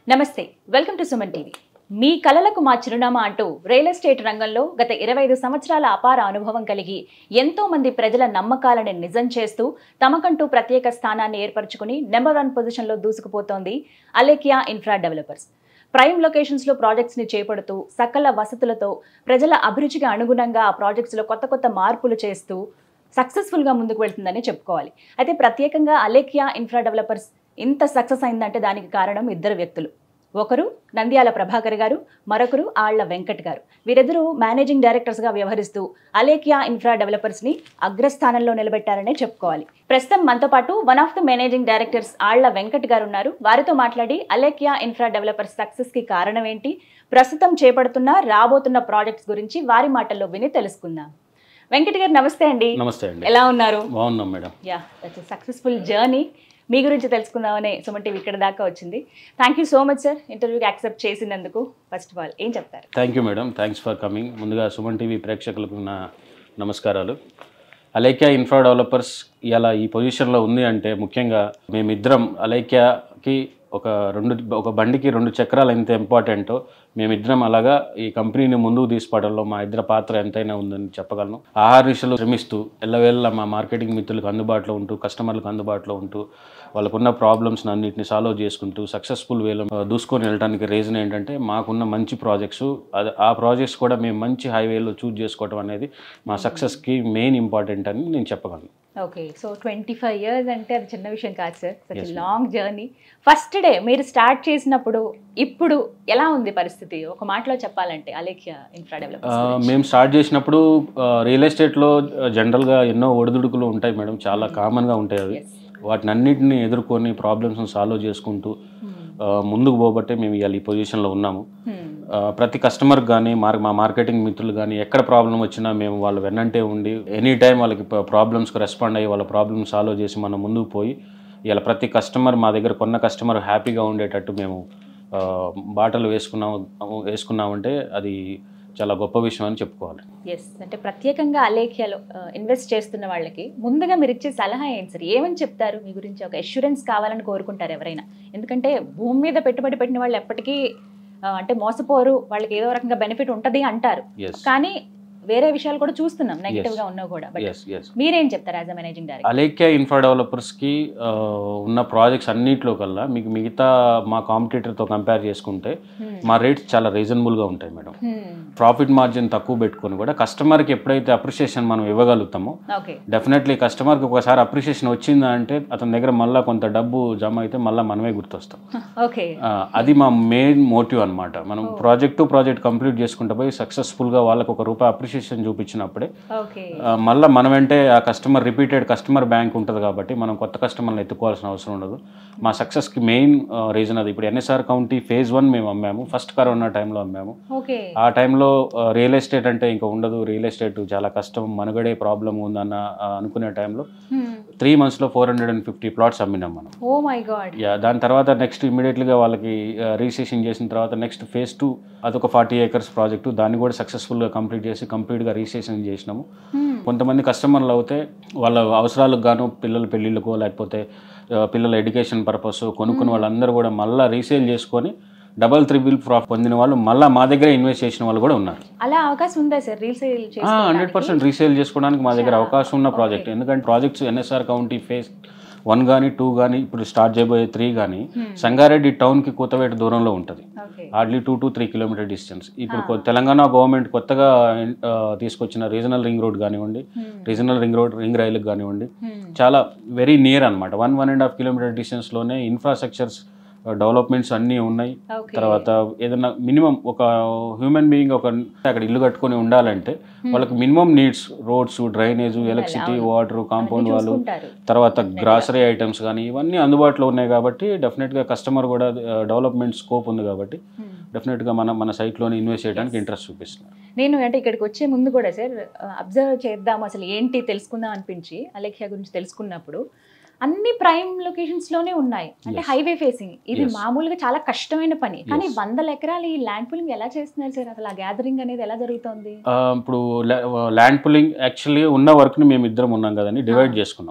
నమస్తే welcome to Suman TV మీ కలలకు మా చిరునామా అంటూ రియల్ ఎస్టేట్ రంగంలో గత ఇరవై ఐదు సంవత్సరాల అపార అనుభవం కలిగి ఎంతో మంది ప్రజల నమ్మకాలను నిజం చేస్తూ తమకంటూ ప్రత్యేక స్థానాన్ని ఏర్పరచుకుని నెంబర్ వన్ పొజిషన్లో దూసుకుపోతోంది అలేకియా ఇన్ఫ్రా డెవలపర్స్ ప్రైమ్ లొకేషన్స్లో ప్రాజెక్ట్స్ని చేపడుతూ సకల వసతులతో ప్రజల అభిరుచికి అనుగుణంగా ఆ ప్రాజెక్ట్స్లో కొత్త కొత్త మార్పులు చేస్తూ సక్సెస్ఫుల్గా ముందుకు వెళ్తుందని చెప్పుకోవాలి అయితే ప్రత్యేకంగా అలేకియా ఇన్ఫ్రా డెవలపర్స్ ఇంత సక్సెస్ అయిందంటే దానికి కారణం ఇద్దరు వ్యక్తులు ఒకరు నంద్యాల ప్రభాకర్ గారు మరొకరు ఆళ్ల వెంకట్ గారు వీరిద్దరూ మేనేజింగ్ డైరెక్టర్స్గా వ్యవహరిస్తూ అలేకియా ఇన్ఫ్రా డెవలపర్స్ని అగ్రస్థానంలో నిలబెట్టారనే చెప్పుకోవాలి ప్రస్తుతం మనతో పాటు one of the managing directors Alla Venkat garu ఉన్నారు వారితో మాట్లాడి అలేకియా ఇన్ఫ్రా డెవలపర్స్ సక్సెస్కి కారణం ఏంటి ప్రస్తుతం చేపడుతున్న రాబోతున్న ప్రాజెక్ట్స్ గురించి వారి మాటల్లో విని తెలుసుకుందాం వెంకట్ గారు నమస్తే అండి నమస్తే అండి ఎలా ఉన్నారు బాగున్నాం madam yeah that's successful journey మీ గురించి తెలుసుకుందామనే సుమన్ టీవీ ఇక్కడ దాకా వచ్చింది thank you so much sir ఇంటర్వ్యూకి యాక్సెప్ట్ చేసినందుకు ఫస్ట్ ఆఫ్ ఆల్ ఏం చెప్తారు thank you madam thanks for coming ముందుగా సుమన్ టీవీ ప్రేక్షకులకు నా నమస్కారాలు అలైక్యా ఇన్ఫ్రా డెవలపర్స్ ఇలా ఈ పొజిషన్లో ఉంది అంటే ముఖ్యంగా మేమిద్దరం అలైక్యాకి ఒక రెండు ఒక బండికి రెండు చక్రాలు ఎంత ఇంపార్టెంటో మేమిద్దరం అలాగా ఈ కంపెనీని ముందుకు తీసుకోవడంలో మా ఇద్దరు పాత్ర ఎంతైనా ఉందని చెప్పగలను ఆహార దిశలో శ్రమిస్తూ ఎల్లవేళ మా మార్కెటింగ్ మిత్రులకు అందుబాటులో ఉంటూ కస్టమర్లకు అందుబాటులో ఉంటూ వాళ్ళకున్న ప్రాబ్లమ్స్ని అన్నింటిని సాల్వ్ చేసుకుంటూ సక్సెస్ఫుల్ వేలో ఆ, దూసుకొని వెళ్ళడానికి రీజన్ ఏంటంటే మాకున్న మంచి ప్రాజెక్ట్స్ అది ఆ ప్రాజెక్ట్స్ కూడా మేము మంచి హైవేలో చూజ్ చేసుకోవడం అనేది మా సక్సెస్కి మెయిన్ ఇంపార్టెంట్ అని నేను చెప్పగలను okay so twenty five years అంటే అది చిన్న విషయం కాదు sir such long journey first day మీరు స్టార్ట్ చేసినప్పుడు ఇప్పుడు ఎలా ఉంది పరిస్థితి ఒక మాటలో చెప్పాలంటే అలేఖ్య ఇన్ఫ్రా ఆ, డెవలపర్స్ మేము స్టార్ట్ చేసినప్పుడు ఆ, రియల్ ఎస్టేట్లో ఆ, జనరల్గా ఎన్నో ఒడిదుడుకులు ఉంటాయి మేడం చాలా కామన్గా ఉంటాయి అవి వాటిని అన్నిటిని ఎదుర్కొని ప్రాబ్లమ్స్ని సాల్వ్ చేసుకుంటూ ఆ, ముందుకు పోబట్టే మేము ఇవాళ ఈ పొజిషన్లో ఉన్నాము ఆ, ప్రతి కస్టమర్కి కానీ మార్ మా మార్కెటింగ్ మిత్రులు కానీ ఎక్కడ ప్రాబ్లం వచ్చినా మేము వాళ్ళు వెన్నంటే ఉండి ఎనీ టైం వాళ్ళకి ప్రాబ్లమ్స్కి రెస్పాండ్ అయ్యి వాళ్ళ ప్రాబ్లమ్ సాల్వ్ చేసి మనం ముందుకు పోయి ఇలా ప్రతి కస్టమర్ మా దగ్గర కొన్న కస్టమర్ హ్యాపీగా ఉండేటట్టు మేము ఆ, బాటలు వేసుకున్నాము వేసుకున్నామంటే అది చాలా గొప్ప విషయం అని చెప్పుకోవాలి ఎస్ అంటే ప్రత్యేకంగా అలేఖ్యలో ఇన్వెస్ట్ చేస్తున్న వాళ్ళకి ముందుగా మీరు ఇచ్చే సలహా ఏంటి సార్ ఏమని చెప్తారు మీ గురించి ఒక అష్యూరెన్స్ కావాలని కోరుకుంటారు ఎవరైనా ఎందుకంటే భూమి మీద పెట్టుబడి పెట్టిన వాళ్ళు ఎప్పటికీ ఆ, అంటే మోసపోరు వాళ్ళకి ఏదో రకంగా బెనిఫిట్ ఉంటుంది అంటారు ఎస్ కానీ వేరే విషయాలు కూడా చూస్తున్నాం నెగిటివ్ గా ఉన్నా కూడా బట్ ఎస్ ఎస్ మీరేం చెప్తారు as a managing director Alekhya infra డెవలపర్స్కి ఆ, ఉన్న ప్రాజెక్ట్స్ అన్నిట్లో కల్లా మీకు మిగతా మా కాంపిటీటర్తో కంపేర్ చేసుకుంటే మా రేట్స్ చాలా రీజనబుల్గా ఉంటాయి మేడం ప్రాఫిట్ మార్జిన్ తక్కువ పెట్టుకొని కూడా కస్టమర్కి ఎప్పుడైతే అప్రిషియేషన్ మనం ఇవ్వగలుగుతామో ఓకే డెఫినెట్లీ కస్టమర్కి ఒకసారి అప్రిషియేషన్ వచ్చిందా అంటే అతని దగ్గర మళ్ళీ కొంత డబ్బు జమ అయితే మళ్ళీ మనమే గుర్తొస్తాం ఓకే ఆ, అది మా మెయిన్ మోటివ్ అనమాట మనం ప్రాజెక్ట్ టు ప్రాజెక్ట్ కంప్లీట్ చేసుకుంటే పోయి సక్సెస్ఫుల్గా వాళ్ళకి ఒక రూపాయి అప్రిషియేషన్ చూపించినప్పుడే ఓకే ఆ, మళ్ళా మనం అంటే ఆ కస్టమర్ రిపీటెడ్ కస్టమర్ బ్యాంక్ ఉంటుంది కాబట్టి మనం కొత్త కస్టమర్ని ఎత్తుకోవాల్సిన అవసరం ఉండదు మా సక్సెస్కి మెయిన్ రీజన్ అది ఇప్పుడు ఎన్ఎస్ఆర్ కౌంటీ ఫేజ్ వన్ మేము అమ్మాము ఫస్ట్ కరోనా టైంలో అమ్మాము ఓకే ఆ టైంలో రియల్ ఎస్టేట్ అంటే ఇంకా ఉండదు రియల్ ఎస్టేట్ చాలా కష్టం మనుగడే ప్రాబ్లం ఉందన్న ఆ, అనుకునే టైంలో త్రీ మంత్స్లో four hundred and fifty plots అమ్మినాం మనం ఓ మై గాడ్ యా దాని తర్వాత నెక్స్ట్ ఇమీడియట్గా వాళ్ళకి రిజిస్ట్రేషన్ చేసిన తర్వాత నెక్స్ట్ ఫేజ్ టూ అదొక ఫార్టీ ఏకర్స్ ప్రాజెక్టు దాన్ని కూడా సక్సెస్ఫుల్గా కంప్లీట్ చేసి కంప్లీట్గా రిజిస్ట్రేషన్ చేసినాము కొంతమంది కస్టమర్లు అయితే వాళ్ళ అవసరాలకు గాను పిల్లల పెళ్ళిళ్ళకో లేకపోతే ఆ, పిల్లల ఎడ్యుకేషన్ పర్పస్ కొనుక్కున్న వాళ్ళందరూ కూడా మళ్ళీ రీసేల్ చేసుకొని డబల్ త్రిబుల్ ప్రాఫిట్ పొందిన వాళ్ళు మళ్ళీ మా దగ్గర ఇన్వెస్ట్ చేసిన వాళ్ళు కూడా ఉన్నారు అలా అవకాశం ఉందా sir real sale hundred percent resale చేసుకోవడానికి మా దగ్గర అవకాశం ఉన్న ప్రాజెక్ట్ ఎందుకంటే projects NSR County phase one కానీ టూ కానీ ఇప్పుడు స్టార్ట్ చేయబోయే త్రీ కానీ సంగారెడ్డి టౌన్కి కూతవేట దూరంలో ఉంటుంది okay hardly two to three kilometer distance ఇప్పుడు కొ- తెలంగాణ గవర్నమెంట్ కొత్తగా ఆ, తీసుకొచ్చిన రీజనల్ రింగ్ రోడ్ కానివ్వండి రీజనల్ రింగ్ రోడ్ రింగ్ రైలుకి కానివ్వండి చాలా వెరీ నియర్ అనమాట one one and half kilometer డిస్టెన్స్లోనే ఇన్ఫ్రాస్ట్రక్చర్స్ డెవలప్మెంట్స్ అన్నీ ఉన్నాయి ఓకే తర్వాత ఏదైనా మినిమం ఒక హ్యూమన్ బీయింగ్ ఒక అక్కడ ఇల్లు కట్టుకొని ఉండాలంటే వాళ్ళకి minimum needs roads drainage electricity water compound వాళ్ళు చూసుకుంటారు తర్వాత గ్రాసరీ ఐటమ్స్ కానీ ఇవన్నీ అందుబాటులో ఉన్నాయి కాబట్టి డెఫినెట్గా కస్టమర్ కూడా డెవలప్మెంట్ స్కోప్ ఉంది కాబట్టి డెఫినెట్గా మనం మన సైట్లోనే ఇన్వెస్ట్ చేయడానికి ఇంట్రెస్ట్ చూపిస్తున్నారు నేను అంటే ఇక్కడికి వచ్చే ముందు కూడా సార్ అబ్జర్వ్ చేద్దాం అసలు ఏంటి తెలుసుకుందాం అనిపించి అలేఖ్య గురించి తెలుసుకున్నప్పుడు అన్ని ప్రైమ్ లొకేషన్స్ లోనే ఉన్నాయి అంటే Yes. హైవే ఫేసింగ్ ఇది Yes. మామూలుగా చాలా కష్టమైన పని కానీ Yes. వందల ఎకరాలు ఈ ల్యాండ్ పూలింగ్ ఎలా చేస్తున్నారు సార్ అసలు ఆ గ్యాదరింగ్ అనేది ఎలా జరుగుతుంది ఆ, ఇప్పుడు ల్యాండ్ పుల్లింగ్ యాక్చువల్లీ ఉన్న వర్క్ని మేము ఇద్దరం ఉన్నాం కదండి డివైడ్ చేసుకున్నాం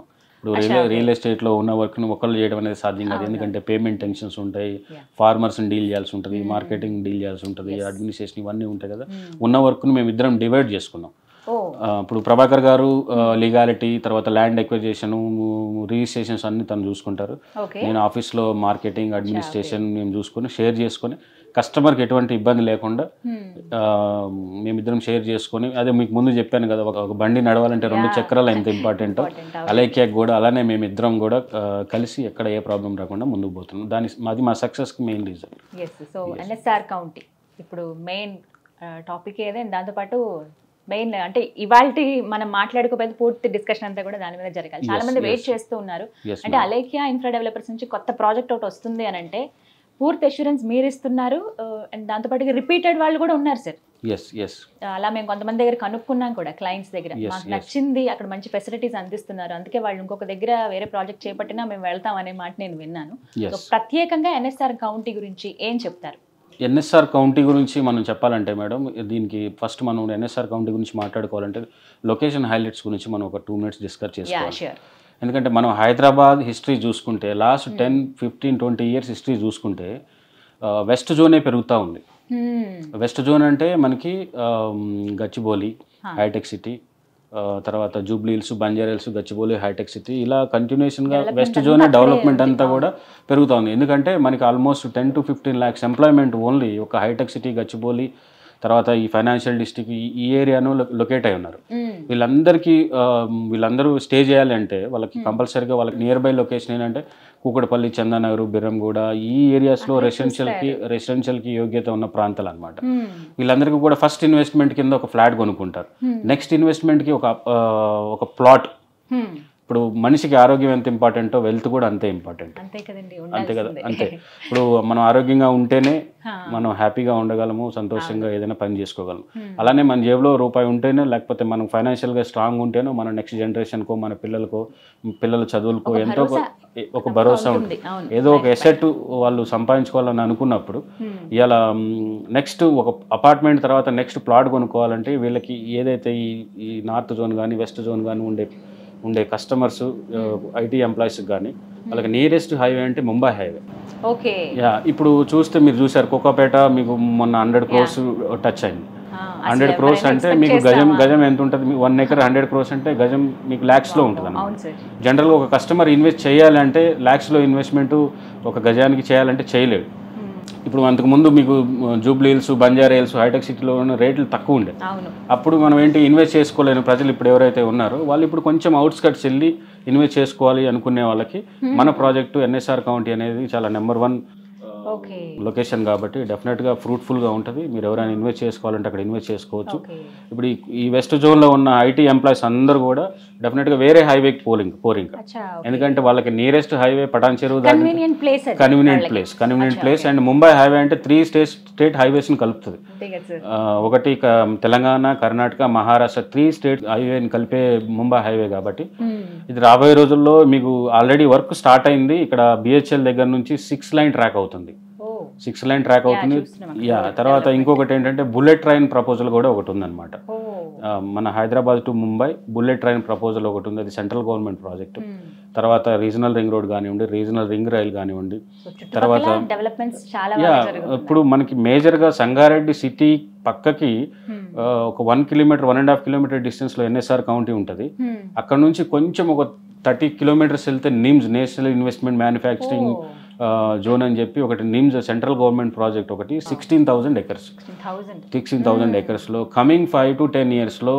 ఇప్పుడు రియల్ రియల్ ఎస్టేట్లో ఉన్న వర్క్ని ఒకళ్ళు చేయడం అనేది సాధ్యం కాదు ఎందుకంటే పేమెంట్ టెన్షన్స్ ఉంటాయి Yeah. ఫార్మర్స్ని డీల్ చేయాల్సి ఉంటుంది మార్కెటింగ్ డీల్ చేయాల్సి ఉంటుంది అడ్మినిస్ట్రేషన్ ఇవన్నీ ఉంటాయి కదా ఉన్న వర్క్ని మేము ఇద్దరం డివైడ్ చేసుకున్నాం ఓ ఆ, ఇప్పుడు ప్రభాకర్ గారు లీగాలిటీ తర్వాత ల్యాండ్ ఎక్విజేషన్ రిజిస్ట్రేషన్స్ అన్ని తను చూసుకుంటారు ఓకే నేను ఆఫీస్లో మార్కెటింగ్ అడ్మినిస్ట్రేషన్ మేము చూసుకొని షేర్ చేసుకొని కస్టమర్కి ఎటువంటి ఇబ్బంది లేకుండా ఆ, మేమిద్దరం షేర్ చేసుకొని అదే మీకు ముందు చెప్పాను కదా ఒక ఒక బండి నడవాలంటే రెండు చక్రాలు ఎంత ఇంపార్టెంట్ Important, అలైక్యాక్ కూడా అలానే మేమిద్దరం కూడా ఆ, కలిసి ఎక్కడ ఏ ప్రాబ్లం రాకుండా ముందుకు పోతున్నాం దాని అది మా సక్సెస్కి main reason yes so NSR County ఇప్పుడు మెయిన్ టాపిక్ ఏదే దాంతోపాటు మెయిన్ అంటే ఇవాళ మనం మాట్లాడుకోపోతే పూర్తి డిస్కషన్ అంతా కూడా దాని మీద జరగాలి చాలా మంది వెయిట్ చేస్తూ ఉన్నారు Yes, అంటే అలేకియా ఇన్ఫ్రా డెవలపర్స్ నుంచి కొత్త ప్రాజెక్ట్ ఒకటి వస్తుంది అని అంటే పూర్తి అష్యూరెన్స్ మీరు ఇస్తున్నారు అండ్ దాంతోపాటు రిపీటెడ్ వాళ్ళు కూడా ఉన్నారు సార్ ఎస్ ఎస్ అలా మేము కొంతమంది దగ్గర కనుక్కున్నాం కూడా క్లయింట్స్ దగ్గర Yes, మాకు yes. నచ్చింది అక్కడ మంచి ఫెసిలిటీస్ అందిస్తున్నారు అందుకే వాళ్ళు ఇంకొక దగ్గర వేరే ప్రాజెక్ట్ చేపట్టినా మేము వెళ్తాం అనే మాట నేను విన్నాను సో ఎస్ ప్రత్యేకంగా ఎన్ఎస్ఆర్ కౌంటీ గురించి ఏం చెప్తారు ఎన్ఎస్ఆర్ కౌంటీ గురించి మనం చెప్పాలంటే మేడం దీనికి ఫస్ట్ మనం ఎన్ఎస్ఆర్ కౌంటీ గురించి మాట్లాడుకోవాలంటే లొకేషన్ హైలైట్స్ గురించి మనం ఒక టూ మినిట్స్ డిస్కస్ యా చేసుకోవాలి షూర్ ఎందుకంటే మనం హైదరాబాద్ హిస్టరీ చూసుకుంటే last ten fifteen twenty years history చూసుకుంటే వెస్ట్ జోనే పెరుగుతూ ఉంది వెస్ట్ జోన్ అంటే మనకి ఆ, గచ్చిబౌలి హైటెక్ సిటీ ఆ, తర్వాత Jubilee Hills Banjara Hills Gachibowli హైటెక్ సిటీ ఇలా కంటిన్యూషన్గా వెస్ట్ జోన్ డెవలప్మెంట్ అంతా కూడా పెరుగుతూ ఉంది ఎందుకంటే మనకి almost ten to fifteen lakhs employment only ఒక హైటెక్ సిటీ గచ్చిబౌలి తర్వాత ఈ ఫైనాన్షియల్ డిస్ట్రిక్ట్ ఈ ఏరియాను లొకేట్ అయి ఉన్నారు వీళ్ళందరికీ ఆ, వీళ్ళందరూ స్టే చేయాలి అంటే వాళ్ళకి కంపల్సరీగా వాళ్ళకి నియర్ బై లొకేషన్ ఏంటంటే కూకటపల్లి చందానగర్ బిర్రంగూడ ఈ ఏరియాస్లో రెసిడెన్షియల్కి రెసిడెన్షియల్కి యోగ్యత ఉన్న ప్రాంతాలు అనమాట వీళ్ళందరికీ కూడా ఫస్ట్ ఇన్వెస్ట్మెంట్ కింద ఒక ఫ్లాట్ కొనుక్కుంటారు నెక్స్ట్ ఇన్వెస్ట్మెంట్కి ఒక ఆ, ఒక ప్లాట్ ఇప్పుడు మనిషికి ఆరోగ్యం ఎంత ఇంపార్టెంటో వెల్త్ కూడా అంతే ఇంపార్టెంట్ అంతే కదండి అంతే కదా ఉండాల్సిందే. అంతే ఇప్పుడు మనం ఆరోగ్యంగా ఉంటేనే హా. మనం హ్యాపీగా ఉండగలము సంతోషంగా ఏదైనా పని చేసుకోగలము అలానే మన జేబులో రూపాయి ఉంటేనే లేకపోతే మనం ఫైనాన్షియల్గా స్ట్రాంగ్ ఉంటేనో మన నెక్స్ట్ జనరేషన్కో మన పిల్లలకో పిల్లల చదువులకో ఎంతో భరోసా ఒక భరోసా ఉంటుంది. ఉంటుంది అవును. ఏదో ఒక ఎసెట్ వాళ్ళు సంపాదించుకోవాలని అనుకున్నప్పుడు ఇలా నెక్స్ట్ ఒక అపార్ట్మెంట్ తర్వాత నెక్స్ట్ ప్లాట్ కొనుక్కోవాలంటే వీళ్ళకి ఏదైతే ఈ ఈ నార్త్ జోన్ కానీ వెస్ట్ జోన్ కానీ ఉండే ఉండే కస్టమర్స్ ఐటీ ఎంప్లాయీస్ కానీ వాళ్ళకి నియరెస్ట్ హైవే అంటే ముంబై హైవే ఓకే యా ఇప్పుడు చూస్తే మీరు చూసారు కోకాపేట మీకు మొన్న హండ్రెడ్ క్రోర్స్ టచ్ అయింది ఆ, హండ్రెడ్ క్రోర్స్ అంటే మీకు గజం గజం ఎంత ఉంటుంది మీకు వన్ ఎకర్ హండ్రెడ్ క్రోర్స్ అంటే గజం మీకు ల్యాక్స్లో ఉంటుంది అన్నమాట అవును సార్ జనరల్గా ఒక కస్టమర్ ఇన్వెస్ట్ చేయాలంటే ల్యాక్స్లో ఇన్వెస్ట్మెంట్ ఒక గజానికి చేయాలంటే చేయలేడు ఇప్పుడు అంతకు ముందు మీకు జూబ్లీ హిల్స్ బంజారా హిల్స్ హైటెక్ సిటీలో ఉన్న రేట్లు తక్కువ ఉండే అవును అప్పుడు మనం ఏంటి ఇన్వెస్ట్ చేసుకోలేని ప్రజలు ఇప్పుడు ఎవరైతే ఉన్నారో వాళ్ళు ఇప్పుడు కొంచెం అవుట్స్కట్స్ వెళ్ళి ఇన్వెస్ట్ చేసుకోవాలి అనుకునే వాళ్ళకి మన ప్రాజెక్టు ఎన్ఎస్ఆర్ కౌంటీ అనేది చాలా నెంబర్ వన్ ఓకే లొకేషన్ కాబట్టి డెఫినెట్గా ఫ్రూట్ఫుల్గా ఉంటుంది మీరు ఎవరైనా ఇన్వెస్ట్ చేసుకోవాలంటే అక్కడ ఇన్వెస్ట్ చేసుకోవచ్చు ఓకే ఇప్పుడు ఈ- ఈ వెస్ట్ జోన్లో ఉన్న ఐటీ ఎంప్లాయీస్ అందరూ కూడా డెఫినెట్గా వేరే హైవేకి పోలింగ్ పోరింగ్ అచ్చా ఎందుకంటే వాళ్ళకి నియరెస్ట్ హైవే పటాన్ చెరువు దాటి కన్వీనియంట్ ప్లేస్ అది convenient place convenient place and Mumbai highway అంటే త్రీ స్టేట్ స్టేట్ హైవేస్ని కలుపుతుంది అంతే కదా సార్ ఆ, ఒకటి క- తెలంగాణ కర్ణాటక మహారాష్ట్ర త్రీ స్టేట్ హైవేని కలిపే ముంబై హైవే కాబట్టి ఇది రాబోయే రోజుల్లో మీకు ఆల్రెడీ వర్క్ స్టార్ట్ అయింది ఇక్కడ బిహెచ్ఎల్ దగ్గర నుంచి సిక్స్ లైన్ ట్రాక్ అవుతుంది ఓ సిక్స్ లైన్ ట్రాక్ అవుతుంది చూస్తున్నాం యా తర్వాత ఇంకొకటి ఏంటంటే బుల్లెట్ ట్రైన్ ప్రపోజల్ కూడా ఒకటి ఉందన్నమాట ఓ ఆ, మన Hyderabad to Mumbai bullet train proposal ఒకటి ఉంది అది సెంట్రల్ గవర్నమెంట్ ప్రాజెక్ట్ తర్వాత రీజనల్ రింగ్ రోడ్ కానివ్వండి రీజనల్ రింగ్ రైల్ కానివ్వండి తర్వాత డెవలప్మెంట్స్ చాలా యా బాగా జరుగుతుంది ఇప్పుడు మనకి మేజర్గా సంగారెడ్డి సిటీ పక్కకి Hmm. ఆ, ఒక one kilometer one and half kilometer డిస్టెన్స్లో ఎన్ఎస్ఆర్ కౌంటీ ఉంటుంది Hmm. అక్కడ నుంచి కొంచెం ఒక థర్టీ కిలోమీటర్స్ వెళ్తే NIMZ national investment manufacturing Oh. Zone అని చెప్పి ఒకటి నిమ్స్ సెంట్రల్ గవర్నమెంట్ ప్రాజెక్ట్ ఒకటి sixteen thousand acres 16,000. Sixteen thousand ఎకర్స్లో కమింగ్ ఫైవ్ టు టెన్ ఇయర్స్లో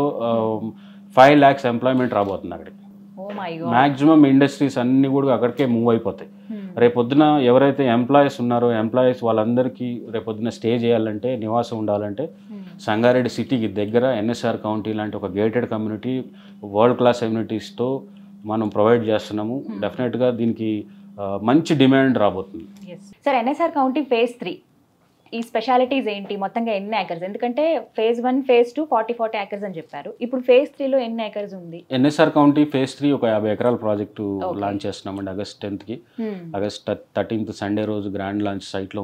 ఫైవ్ ల్యాక్స్ ఎంప్లాయ్మెంట్ రాబోతుంది అక్కడికి Oh my God. Maximum industries అన్నీ కూడా అక్కడికే మూవ్ అయిపోతాయి Hmm. రేపొద్దున ఎవరైతే ఎంప్లాయీస్ ఉన్నారో ఎంప్లాయీస్ వాళ్ళందరికీ రేపొద్దున స్టే చేయాలంటే నివాసం ఉండాలంటే Hmm. సంగారెడ్డి సిటీకి దగ్గర ఎన్ఎస్ఆర్ కౌంటీ లాంటి ఒక గేటెడ్ కమ్యూనిటీ వరల్డ్ క్లాస్ కమ్యూనిటీస్తో మనం ప్రొవైడ్ చేస్తున్నాము డెఫినెట్గా దీనికి ఆ, మంచి డిమాండ్ రాబోతుంది Yes. Sir NSR County phase three ఈ స్పెషాలిటీస్ ఏంటి మొత్తంగా ఎన్ని ఏకర్స్ ఎందుకంటే phase one phase two forty forty acres అని చెప్పారు ఇప్పుడు ఫేజ్ త్రీలో ఎన్ని ఏకర్స్ ఉంది ఎన్ఎస్ఆర్ కౌంటీ ఫేజ్ త్రీ ఒక యాభై ఎకరాల ప్రాజెక్టు లాంచ్ చేస్తున్నామండి ఆగస్ట్ టెన్త్కి Hmm. ఆగస్ట్ థర్టీన్త్ సండే రోజు గ్రాండ్ లాంచ్ సైట్లో ఉంటుంది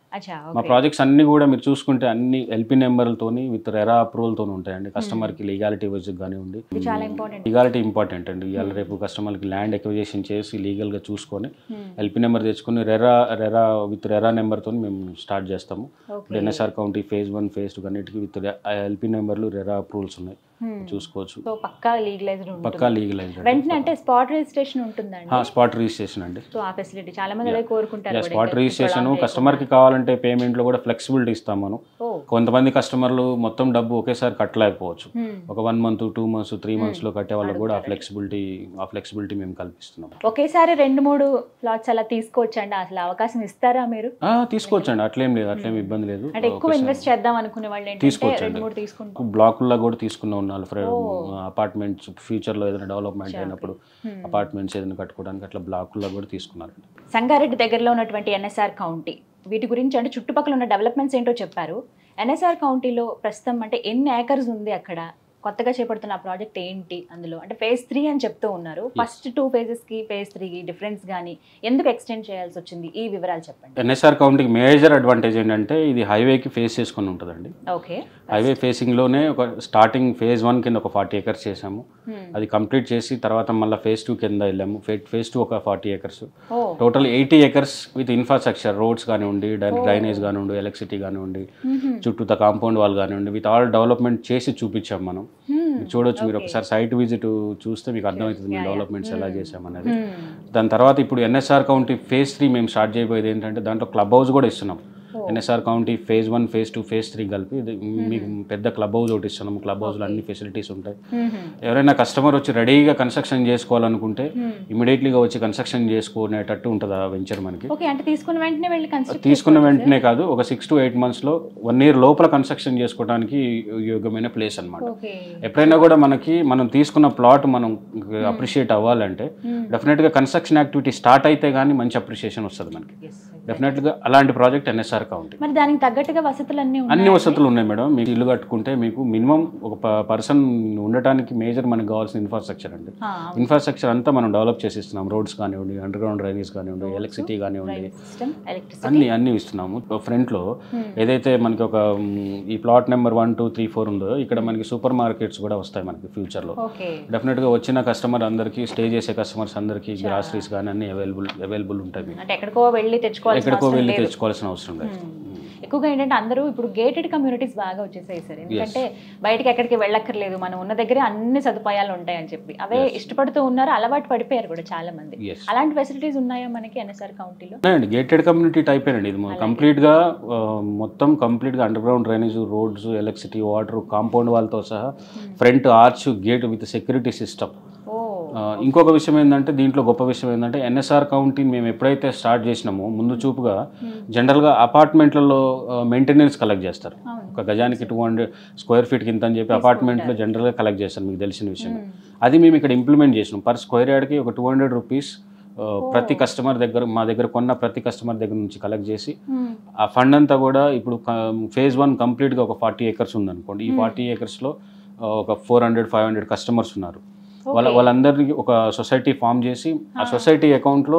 అచ్చా మా ఓకే ప్రాజెక్ట్స్ అన్ని కూడా మీరు చూసుకుంటే అన్ని ఎల్పి నెంబర్లతోని విత్ రెరా అప్రూవల్తో ఉంటాయండి కస్టమర్కి లీగాలిటీ వైజ్ కానివ్వండి ఇది చాలా ఇంపార్టెంట్ లీగాలిటీ ఇంపార్టెంట్ అండి ఇవాళ రేపు కస్టమర్కి ల్యాండ్ ఎక్విజేషన్ చేసి లీగల్గా చూసుకొని ఎల్పి నెంబర్ తెచ్చుకొని రెరా రెరా విత్ రెరా నెంబర్తో మేము స్టార్ట్ చేస్తాము ఇప్పుడు okay NSR County phase one phase two అన్నిటికీ విత్ ఎల్పి నెంబర్లు రెరా అప్రూవల్స్ ఉన్నాయి చూసుకోవచ్చు సో పక్కా లీగలైజ్డ్ ఉంటుంది పక్కా లీగలైజ్ వెంటనే అంటే స్పాట్ రిజిస్ట్రేషన్ ఉంటుందండి స్పాట్ రిజిస్ట్రేషన్ అండి సో ఆ ఫెసిలిటీ చాలా మంది అదే కోరుకుంటారు కూడా స్పాట్ ఇంకా రిజిస్ట్రేషన్ prolong కస్టమర్కి కావాలంటే పేమెంట్లో కూడా ఫ్లెక్సిబిలిటీ ఇస్తాం మనం ఓ కొంతమంది కస్టమర్లు మొత్తం డబ్బు ఒకేసారి కట్టలేకపోవచ్చు Hmm. ఒక one month two months three మంత్స్లో కట్టే వాళ్ళకి కూడా ఆ ఫ్లెక్సిబిలిటీ ఆ ఫ్లెక్సిబిలిటీ మేము కల్పిస్తున్నాం ఒకేసారి రెండు మూడు ప్లాట్స్ అలా తీసుకోవచ్చండి అసలు అవకాశం ఇస్తారా మీరు ఆ, తీసుకోవచ్చండి అట్లేం లేదు అట్లేం ఇబ్బంది లేదు అంటే ఎక్కువ ఇన్వెస్ట్ చేద్దాం అనుకునే వాళ్ళు ఏంటంటే తీసుకోవచ్చండి. రెండు మూడు తీసుకుంటాం బ్లాకుల్లో కూడా తీసుకున్న ఉన్నారు అపార్ట్మెంట్స్ ఫ్యూచర్లో ఏదైనా డెవలప్మెంట్ అయినప్పుడు అపార్ట్మెంట్స్ ఏదైనా కట్టుకోవడానికి అట్లా బ్లాకుల్లో కూడా తీసుకున్నారండి సంగారెడ్డి దగ్గరలో ఉన్నటువంటి ఎన్ఎస్ఆర్ కౌంటీ వీటి గురించి అంటే చుట్టుపక్కల ఉన్న డెవలప్మెంట్స్ ఏంటో చెప్పారు ఎన్ఎస్ఆర్ కౌంటీలో ప్రస్తుతం అంటే ఎన్ని ఏకర్స్ ఉంది అక్కడ కొత్తగా చేపడుతున్న ఆ ప్రాజెక్ట్ ఏంటి అందులో అంటే ఫేజ్ త్రీ అని చెప్తూ ఉన్నారు ఫస్ట్ టూ ఫేజెస్కి ఫేజ్ త్రీకి డిఫరెన్స్ కానీ ఎందుకు ఎక్స్టెండ్ చేయాల్సి వచ్చింది ఈ వివరాలు చెప్పండి ఎన్ఎస్ఆర్ కౌంటీకి మేజర్ అడ్వాంటేజ్ ఏంటంటే ఇది హైవేకి ఫేస్ చేసుకొని ఉంటుందండి ఓకే హైవే ఫేసింగ్లోనే ఒక స్టార్టింగ్ ఫేజ్ వన్ కింద ఒక ఫార్టీ ఏకర్స్ చేసాము అది కంప్లీట్ చేసి తర్వాత మళ్ళీ ఫేజ్ టూ కింద వెళ్ళాము ఫేజ్ టూ ఒక ఫార్టీ ఏకర్స్ ఓ total eighty acres with infrastructure roads కానివ్వండి డ్రైనేజ్ కానివ్వండి ఎలక్ట్రిసిటీ కానివ్వండి చుట్టూత కాంపౌండ్ వాల్ కానివ్వండి విత్ ఆల్ డెవలప్మెంట్ చేసి చూపించాం మనం మీరు చూడొచ్చు మీరు ఒకసారి సైట్ విజిట్ చూస్తే మీకు అర్థమవుతుంది మేము డెవలప్మెంట్స్ ఎలా చేసామనేది దాని తర్వాత ఇప్పుడు ఎన్ఎస్ఆర్ కౌంటీ ఫేజ్ త్రీ మేము స్టార్ట్ చేయబోయేది ఏంటంటే దాంట్లో క్లబ్ హౌస్ కూడా ఇస్తున్నాం NSR County phase one phase two phase three కలిపి ఇది మీకు పెద్ద క్లబ్ హౌస్ ఒకటి ఇస్తున్నాం క్లబ్ హౌస్లో అన్ని ఫెసిలిటీస్ ఉంటాయి ఎవరైనా కస్టమర్ వచ్చి రెడీగా కన్స్ట్రక్షన్ చేసుకోవాలనుకుంటే ఇమీడియట్లీగా వచ్చి కన్స్ట్రక్షన్ చేసుకునేటట్టు ఉంటుంది ఆ వెంచర్ మనకి ఓకే అంటే తీసుకున్న వెంటనే వెళ్ళి కన్స్ట్రక్ట్ తీసుకున్న వెంటనే కాదు ఒక సిక్స్ టు ఎయిట్ మంత్స్లో వన్ ఇయర్ లోపల కన్స్ట్రక్షన్ చేసుకోవడానికి యోగ్యమైన ప్లేస్ అన్నమాట ఓకే ఎప్పుడైనా కూడా మనకి మనం తీసుకున్న ప్లాట్ మనం అప్రిషియేట్ అవ్వాలంటే డెఫినెట్గా కన్స్ట్రక్షన్ యాక్టివిటీ స్టార్ట్ అయితే కానీ మంచి అప్రిషియేషన్ వస్తుంది మనకి డెఫినెట్గా అలాంటి ప్రాజెక్ట్ ఎన్ఎస్ఆర్ కౌంటీ మరి దానికి తగ్గట్టుగా వసతులు అన్నీ ఉన్నాయి అన్ని వసతులు ఉన్నాయి మేడం మీకు ఇల్లు కట్టుకుంటే మీకు మినిమం ఒక పర్సన్ ఉండటానికి మేజర్ మనకు కావాల్సిన ఇన్ఫ్రాస్ట్రక్చర్ అండి ఇన్ఫ్రాస్ట్రక్చర్ అంతా మనం డెవలప్ చేసి ఇస్తున్నాం రోడ్స్ కానివ్వండి అండర్ గ్రౌండ్ డ్రైనేజ్ కానివ్వండి ఎలక్ట్రిసిటీ కానివ్వండి సిస్టమ్ ఎలక్ట్రిసిటీ అన్ని అన్ని ఇస్తున్నాము ఫ్రంట్లో ఏదైతే మనకి ఒక మ్, ఈ plot number one two three four ఉందో ఇక్కడ మనకి సూపర్ మార్కెట్స్ కూడా వస్తాయి మనకి ఫ్యూచర్లో ఓకే డెఫినెట్గా వచ్చిన కస్టమర్ అందరికీ స్టే చేసే కస్టమర్స్ అందరికీ గ్రాసరీస్ కానీ అన్ని అవైలబుల్ అవైలబుల్ ఉంటాయి మీకు అంటే ఎక్కడికో వెళ్ళి తెచ్చుకోవాల్సిన ఎక్కడికో అవసరం వెళ్ళి లేదు తెచ్చుకోవాల్సిన అవసరం లేదు ఎక్కువగా ఏంటంటే అందరూ ఇప్పుడు గేటెడ్ కమ్యూనిటీస్ బాగా వచ్చేసాయి సార్ ఎందుకంటే బయటికి ఎక్కడికి వెళ్ళక్కర్లేదు మనం ఉన్న దగ్గరే అన్ని సదుపాయాలు ఉంటాయని చెప్పి అవే ఇష్టపడుతూ ఉన్నారు అలవాటు పడిపోయారు కూడా చాలా మంది ఎస్ అలాంటి ఫెసిలిటీస్ ఉన్నాయా మనకి ఎన్ఎస్ఆర్ కౌంటీలో ఉన్నాయండి గేటెడ్ కమ్యూనిటీ టైప్ అండి ఇది కంప్లీట్గా మొత్తం కంప్లీట్గా under ground drainage roads electricity water compound వాళ్ళతో సహా front arch gate with security system ఓ ఇంకొక విషయం ఏంటంటే దీంట్లో గొప్ప విషయం ఏంటంటే ఎన్ఎస్ఆర్ కౌంటీ మేము ఎప్పుడైతే స్టార్ట్ చేసినామో ముందు చూపుగా జనరల్గా అపార్ట్మెంట్లలో మెయింటెనెన్స్ కలెక్ట్ చేస్తారు అవును. ఒక గజానికి టూ హండ్రెడ్ స్క్వేర్ ఫీట్ కింద అని చెప్పి అపార్ట్మెంట్లో జనరల్గా కలెక్ట్ చేస్తారు మీకు తెలిసిన విషయం అది మేము ఇక్కడ ఇంప్లిమెంట్ చేసినాం పర్ స్క్వేర్ యార్డ్కి ఒక టూ హండ్రెడ్ రూపీస్ ప్రతి కస్టమర్ దగ్గర మా దగ్గర కొన్న ప్రతి కస్టమర్ దగ్గర నుంచి కలెక్ట్ చేసి Hmm. ఆ ఫండ్ అంతా కూడా ఇప్పుడు ఫేజ్ వన్ కంప్లీట్గా ఒక ఫార్టీ ఏకర్స్ ఉందనుకోండి ఈ ఫార్టీ ఏకర్స్లో ఒక four hundred five hundred customers ఉన్నారు వాళ్ళ వాళ్ళందరికీ ఒక సొసైటీ ఫామ్ చేసి ఆ సొసైటీ అకౌంట్లో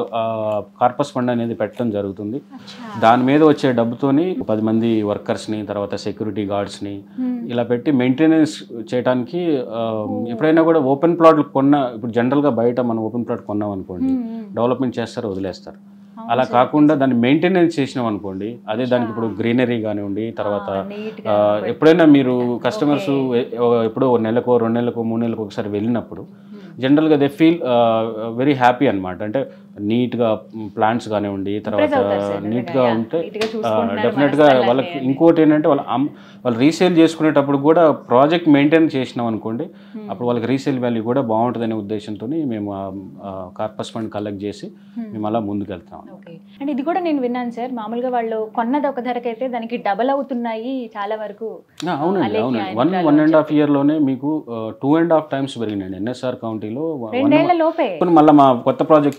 కార్పస్ ఫండ్ అనేది పెట్టడం జరుగుతుంది అచ్చా దాని మీద వచ్చే డబ్బుతోని పది మంది వర్కర్స్ని తర్వాత సెక్యూరిటీ గార్డ్స్ని ఇలా పెట్టి మెయింటెనెన్స్ చేయడానికి ఆ, ఎప్పుడైనా కూడా ఓపెన్ ప్లాట్ కొన్న ఇప్పుడు జనరల్గా బయట మనం ఓపెన్ ప్లాట్ కొన్నాం అనుకోండి డెవలప్మెంట్ చేస్తారు వదిలేస్తారు అలా కాకుండా దాన్ని మెయింటెనెన్స్ చేసినాం అనుకోండి అదే దానికి ఇప్పుడు గ్రీనరీ కానివ్వండి తర్వాత నీట్ ఆ, ఎప్పుడైనా మీరు కస్టమర్స్ ఎప్పుడో ఓ నెలకు రెండు నెలలకు మూడు నెలలకు ఒకసారి వెళ్ళినప్పుడు జనరల్గా దే ఫీల్ వెరీ హ్యాపీ అనమాట అంటే నీట్గా ప్లాంట్స్ కానివ్వండి తర్వాత నీట్గా ఉంటే నీట్గా చూసుకుంటున్నారు డెఫినెట్గా వాళ్ళకి ఇంకోటి ఏంటంటే వాళ్ళ అమ్- వాళ్ళు రీసేల్ చేసుకునేటప్పుడు కూడా ప్రాజెక్ట్ మెయింటైన్ చేసినాం అనుకోండి అప్పుడు వాళ్ళకి రీసేల్ వాల్యూ కూడా బాగుంటుందనే ఉద్దేశంతో మేము కార్పస్ ఫండ్ కలెక్ట్ చేసి మేము అలా ముందుకు వెళ్తాం ఓకే అండ్ ఇది కూడా నేను విన్నాను సార్ మామూలుగా వాళ్ళు కొన్నది ఒక ధరకైతే దానికి డబల్ అవుతున్నాయి చాలా వరకు ఆ, అవునండి అవునండి వన్ వన్ అండ్ హాఫ్ ఇయర్లోనే మీకు టూ అండ్ హాఫ్ టైమ్స్ పెరిగినాయండి ఎన్ఎస్ఆర్ కౌంటీలో రెండేళ్ల లోపే మళ్ళీ మా కొత్త ప్రాజెక్టులు కూడా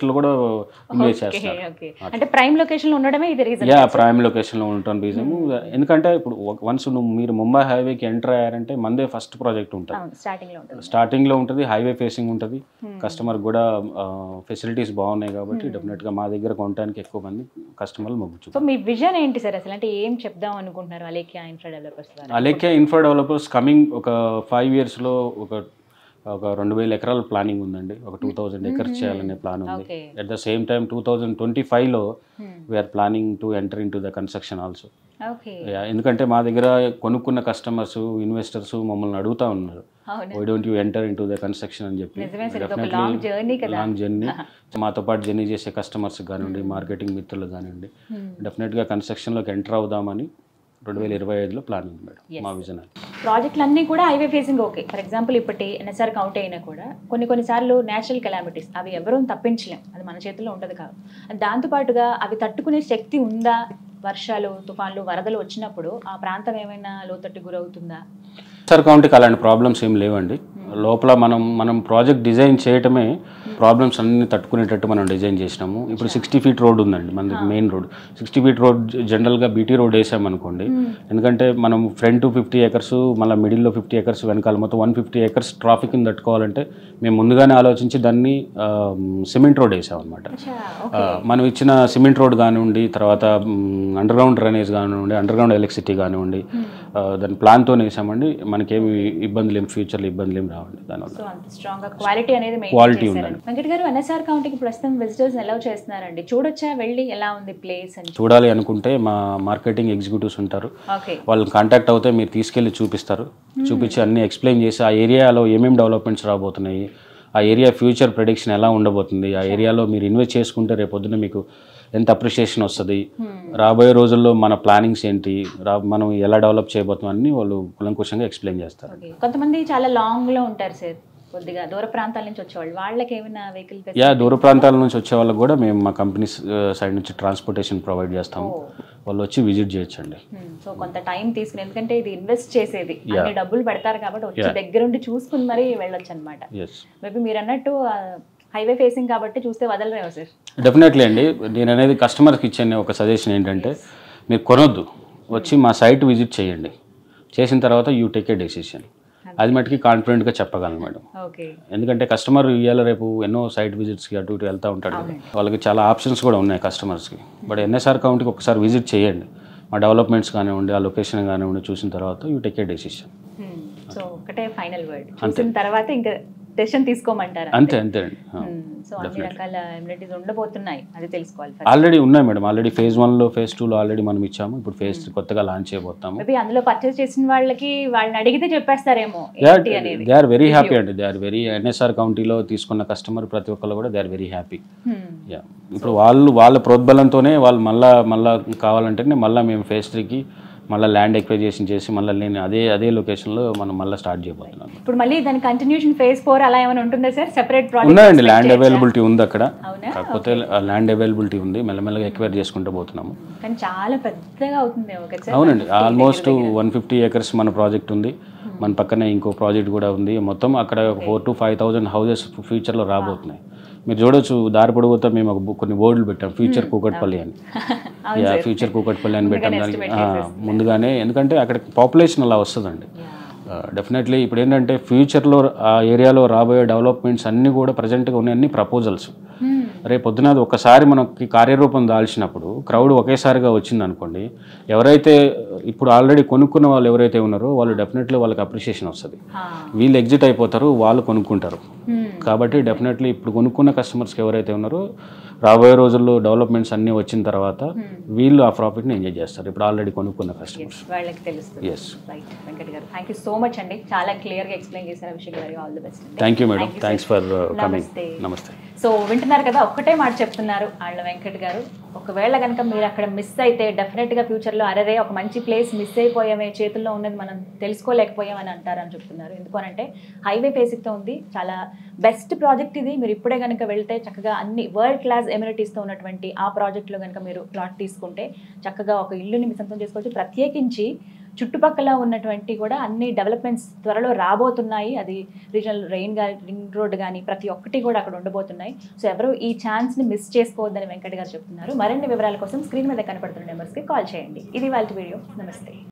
ఇన్వెస్ట్ ఓకే చేస్తారు ఓకే అంటే ప్రైమ్ లొకేషన్ లో ఉండడమే ఇది రీజన్ యా ప్రైమ్ లొకేషన్లో ఉంటాను రీజన్ ఎందుకంటే ఇప్పుడు వన్స్ నువ్వు మీరు ముంబై హైవేకి ఎంటర్ అయ్యారంటే మందే ఫస్ట్ ప్రాజెక్ట్ ఉంటుంది అవును స్టార్టింగ్ లో ఉంటుంది స్టార్టింగ్లో ఉంటుంది హైవే ఫేసింగ్ ఉంటుంది కస్టమర్ కూడా ఫెసిలిటీస్ బాగున్నాయి కాబట్టి డెఫినెట్గా మా దగ్గర కొనడానికి ఎక్కువ మంది కస్టమర్లు మొగ్గుచు సో మీ విజన్ ఏంటి సార్ అసలు అంటే ఏం చెప్దాం అనుకుంటున్నారు అలేఖ్య ఇన్ఫ్రా డెవలపర్స్ ద్వారా అలేకే ఇన్ఫ్రా డెవలపర్స్ కమింగ్ ఒక ఫైవ్ ఇయర్స్లో ఒక ఒక రెండు వేల ఎకరాల ప్లానింగ్ ఉందండి ఒక టూ థౌజండ్ ఎకర్స్ చేయాలనే ప్లాన్ ఉంది okay at the same time two thousand twenty ఫైవ్లో we're planning to enter into the construction also okay ఎందుకంటే మా దగ్గర కొనుక్కున్న కస్టమర్స్ ఇన్వెస్టర్స్ మమ్మల్ని అడుగుతా ఉన్నారు అవును why don't you enter into the construction అని చెప్పి నిజమే సార్ ఇది ఒక లాంగ్ జర్నీ కదా లాంగ్ జర్నీ మాతో పాటు జర్నీ చేసే కస్టమర్స్ కానివ్వండి మార్కెటింగ్ మిత్రులు కానివ్వండి డెఫినెట్గా కన్స్ట్రక్షన్లోకి ఎంటర్ అవుదామని రెండు వేల ఇరవై ఐదులో ప్లాన్ ఉంది మేడం మా విజన్ అది ప్రాజెక్టులు అన్నీ కూడా highway facing okay for example ఇప్పటి ఎన్ఎస్ఆర్ కౌంట్ అయినా కూడా కొన్ని కొన్నిసార్లు నేచురల్ కెలామిటీస్ అవి ఎవరూ తప్పించలేం అది మన చేతిలో ఉండదు కాదు దాంతోపాటుగా అవి తట్టుకునే శక్తి ఉందా వర్షాలు తుఫాన్లు వరదలు వచ్చినప్పుడు ఆ ప్రాంతం ఏమైనా లోతట్టు గురవుతుందా సార్ కౌంటీకి అలాంటి ప్రాబ్లమ్స్ ఏం లేవండి లోపల మనం మనం ప్రాజెక్ట్ డిజైన్ చేయటమే ప్రాబ్లమ్స్ అన్ని తట్టుకునేటట్టు మనం డిజైన్ చేసినాము ఇప్పుడు సిక్స్టీ ఫీట్ రోడ్ ఉందండి మన main road sixty feet road జనరల్గా బీటీ రోడ్ వేసామనుకోండి ఎందుకంటే మనం ఫ్రంట్ ఫిఫ్టీ ఎకర్స్ మళ్ళీ మిడిల్లో ఫిఫ్టీ ఎకర్స్ వెనకాల మొత్తం వన్ ఫిఫ్టీ ఎకర్స్ ట్రాఫిక్ని తట్టుకోవాలంటే మేము ముందుగానే ఆలోచించి దాన్ని సిమెంట్ రోడ్ వేసామన్నమాట అచ్చా ఆ, మనం ఇచ్చిన సిమెంట్ రోడ్ కానివ్వండి తర్వాత అండర్ గ్రౌండ్ డ్రైనేజ్ కానివ్వండి అండర్ గ్రౌండ్ ఎలక్ట్రిసిటీ కానివ్వండి ఆ, దాని ప్లాన్తో వేసామండి మనకేమి ఇబ్బందులు ఏం ఫ్యూచర్లో ఇబ్బందులు ఏం రావండి దానివల్ల సో అంత స్ట్రాంగ్ గా క్వాలిటీ అనేది మెయింటైన్ Quality చేశారు వెంకట్ గారు ఎన్ఎస్ఆర్ కౌంటీకి ప్రస్తుతం విజిటర్స్ ఎలా చేస్తున్నారండి చూడొచ్చా వెళ్ళి ఎలా ఉంది ప్లేస్ అని చూడాలి అనుకుంటే మా మార్కెటింగ్ ఎగ్జిక్యూటివ్స్ ఉంటారు ఓకే వాళ్ళని కాంటాక్ట్ అవుతే మీరు తీసుకెళ్ళి చూపిస్తారు చూపించి అన్ని ఎక్స్ప్లెయిన్ చేసి ఆ ఏరియాలో ఏమేమి డెవలప్మెంట్స్ రాబోతున్నాయి ఆ ఏరియా ఫ్యూచర్ ప్రెడిక్షన్ ఎలా ఉండబోతుంది ఆ ఏరియాలో మీరు ఇన్వెస్ట్ చేసుకుంటే రేపు పొద్దున్న మీకు ఎంత అప్రిషియేషన్ వస్తుంది రాబోయే రోజుల్లో మన ప్లానింగ్స్ ఏంటి రా మనం ఎలా డెవలప్ చేయబోతున్నాం అన్ని వాళ్ళు కులంకుశంగా ఎక్స్ప్లెయిన్ చేస్తారు ఓకే కొంతమంది చాలా లాంగ్ లో ఉంటారు సార్ కొద్దిగా దూర ప్రాంతాల నుంచి వచ్చేవాళ్ళు వాళ్ళకి ఏమైనా వెహికల్ యా దూర ప్రాంతాల నుంచి వచ్చే వాళ్ళకి కూడా మేము మా కంపెనీ సైడ్ నుంచి ట్రాన్స్పోర్టేషన్ ప్రొవైడ్ చేస్తాము వాళ్ళు వచ్చి విజిట్ చేయొచ్చండి సో కొంత టైం తీసుకుని ఎందుకంటే ఇది ఇన్వెస్ట్ చేసేది అన్ని డబ్బులు పెడతారు కాబట్టి వచ్చి దగ్గరుండి చూసుకుని మరీ వెళ్ళొచ్చు అనమాట ఎస్ మేబీ మీరు అన్నట్టు హైవే ఫేసింగ్ కాబట్టి చూస్తే వదలరేమో సార్ డెఫినెట్లీ అండి నేను అనేది కస్టమర్కి ఇచ్చే ఒక సజెషన్ ఏంటంటే మీరు కొనొద్దు వచ్చి మా సైట్ విజిట్ చేయండి చేసిన తర్వాత యూ టేక్ ఏ డెసిషన్ అది మటుకి కాన్ఫిడెంట్గా చెప్పగలను మేడం ఓకే ఎందుకంటే కస్టమర్ ఇవాళ రేపు ఎన్నో సైట్ విజిట్స్కి అటు ఇటు వెళ్తూ ఉంటాడు కదా వాళ్ళకి చాలా ఆప్షన్స్ కూడా ఉన్నాయి కస్టమర్స్కి బట్ ఎన్ఎస్ఆర్ కౌంట్కి ఒకసారి విజిట్ చేయండి మా డెవలప్మెంట్స్ కానివ్వండి ఆ లొకేషన్ కానివ్వండి చూసిన తర్వాత you take a decision so ఒకటే ఫైనల్ వర్డ్ చూసిన తర్వాత ఇంకా డెసిషన్ తీసుకోమంటారా అంతే అంతే అండి సో అన్ని రకాల ఎమ్యూనిటీస్ ఉండబోతున్నాయి అది తెలుసుకోవాలి first. ఆల్రెడీ ఉన్నాయి మేడం ఆల్రెడీ ఫేజ్ వన్లో ఫేజ్ టూలో ఆల్రెడీ మనం ఇచ్చాము ఇప్పుడు ఫేజ్ కొత్తగా లాంచ్ చేయబోతాము మేబీ అందులో పర్చేస్ చేసిన వాళ్ళకి వాళ్ళని అడిగితే చెప్పేస్తారేమో దే ఏంటి అనేది దే ఆర్ వెరీ హ్యాపీ అండి దే ఆర్ వెరీ ఎన్ఎస్ఆర్ కౌంటీలో తీసుకున్న కస్టమర్ ప్రతి ఒక్కరు కూడా they are very happy Hmm. Yeah ఇప్పుడు వాళ్ళు వాళ్ళ ప్రోద్బలంతోనే వాళ్ళు మళ్ళా మళ్ళా కావాలంటేనే మళ్ళీ మేము ఫేజ్ త్రీకి మళ్ళీ ల్యాండ్ ఎక్వైజేషన్ చేసి మళ్ళీ నేను అదే అదే లొకేషన్లో మనం మళ్ళీ స్టార్ట్ చేయబోతున్నాం ఇప్పుడు మళ్ళీ దాని కంటిన్యూషన్ ఫేజ్ ఫోర్ అలా ఏమైనా ఉంటుందా సార్ సెపరేట్ ప్రాజెక్ట్ ఉన్నాయండి ల్యాండ్ అవైలబిలిటీ ఉంది అక్కడ అవునా కాకపోతే ల్యాండ్ అవైలబిలిటీ ఉంది మెల్లమెల్లగా ఎక్వైర్ చేసుకుంటూ పోతున్నాము కానీ చాలా పెద్దగా అవుతుంది ఒక సార్ అవునండి ఆల్మోస్ట్ వన్ ఫిఫ్టీ ఏకర్స్ మన ప్రాజెక్ట్ ఉంది మన పక్కనే ఇంకో ప్రాజెక్ట్ కూడా ఉంది మొత్తం అక్కడ four to five thousand houses ఫ్యూచర్లో రాబోతున్నాయి మీరు చూడొచ్చు దారి పొడుగుతా మేము ఒక బు- కొన్ని బోర్డులు పెట్టాం ఫ్యూచర్ కూకట్పల్లి అని యా ఫ్యూచర్ కూకట్పల్లి అని పెట్టాం దానికి ఆ, ముందుగానే ఎందుకంటే అక్కడ పాపులేషన్ అలా వస్తుందండి డెఫినెట్లీ ఇప్పుడు ఏంటంటే ఫ్యూచర్లో ఆ ఏరియాలో రాబోయే డెవలప్మెంట్స్ అన్నీ కూడా ప్రజెంట్గా ఉన్నాయి అన్ని ప్రపోజల్స్ రేపు పొద్దున అది ఒక్కసారి మనకి కార్యరూపం దాల్చినప్పుడు క్రౌడ్ ఒకేసారిగా వచ్చింది అనుకోండి ఎవరైతే ఇప్పుడు ఆల్రెడీ కొనుక్కున్న వాళ్ళు ఎవరైతే ఉన్నారో వాళ్ళు డెఫినెట్లీ వాళ్ళకి అప్రిషియేషన్ వస్తుంది వీళ్ళు ఎగ్జిట్ అయిపోతారు వాళ్ళు కొనుక్కుంటారు కాబట్టి డెఫినెట్లీ ఇప్పుడు కొనుక్కున్న కస్టమర్స్కి ఎవరైతే ఉన్నారో రాబోయే రోజుల్లో డెవలప్మెంట్స్ అన్నీ వచ్చిన తర్వాత వీళ్ళు ఆ ప్రాఫిట్ని ఎంజాయ్ చేస్తారు ఇప్పుడు ఆల్రెడీ కొనుక్కున్న కస్టమర్స్ వాళ్ళకి తెలుస్తుంది ఎస్ రైట్ వెంకట్ గారు థ్యాంక్ యూ సో మచ్ అండి చాలా క్లియర్గా ఎక్స్ప్లెయిన్ చేశారు అభిషేక్ గారు ఆల్ ది బెస్ట్ అండి thank you madam thanks for coming నమస్తే. నమస్తే సో వింటున్నారు కదా ఒక్కటే మాట చెప్తున్నారు వాళ్ళ వెంకట్ గారు ఒకవేళ కనుక మీరు అక్కడ మిస్ అయితే డెఫినెట్గా ఫ్యూచర్లో అరరే ఒక మంచి ప్లేస్ మిస్ అయిపోయామే చేతుల్లో ఉన్నది మనం తెలుసుకోలేకపోయామని అంటారని చెప్తున్నారు ఎందుకనంటే హైవే ఫేసింగ్తో ఉంది చాలా బెస్ట్ ప్రాజెక్ట్ ఇది మీరు ఇప్పుడే కనుక వెళ్తే చక్కగా అన్ని వరల్డ్ క్లాస్ ఎమ్యూనిటీస్తో ఉన్నటువంటి ఆ ప్రాజెక్ట్లో కనుక మీరు ప్లాట్ తీసుకుంటే చక్కగా ఒక ఇల్లుని మీ సొంతం చేసుకోవచ్చు ప్రత్యేకించి చుట్టుపక్కల ఉన్నటువంటి కూడా అన్ని డెవలప్మెంట్స్ త్వరలో రాబోతున్నాయి అది రీజనల్ రెయిన్ కానీ రింగ్ రోడ్ కానీ ప్రతి ఒక్కటి కూడా అక్కడ ఉండబోతున్నాయి సో ఎవరు ఈ ఛాన్స్ని మిస్ చేసుకోవద్దని వెంకట్ గారు చెప్తున్నారు మరిన్ని వివరాల కోసం స్క్రీన్ మీద కనపడుతున్న నెంబర్స్కి కాల్ చేయండి ఇది వాళ్ళ వీడియో నమస్తే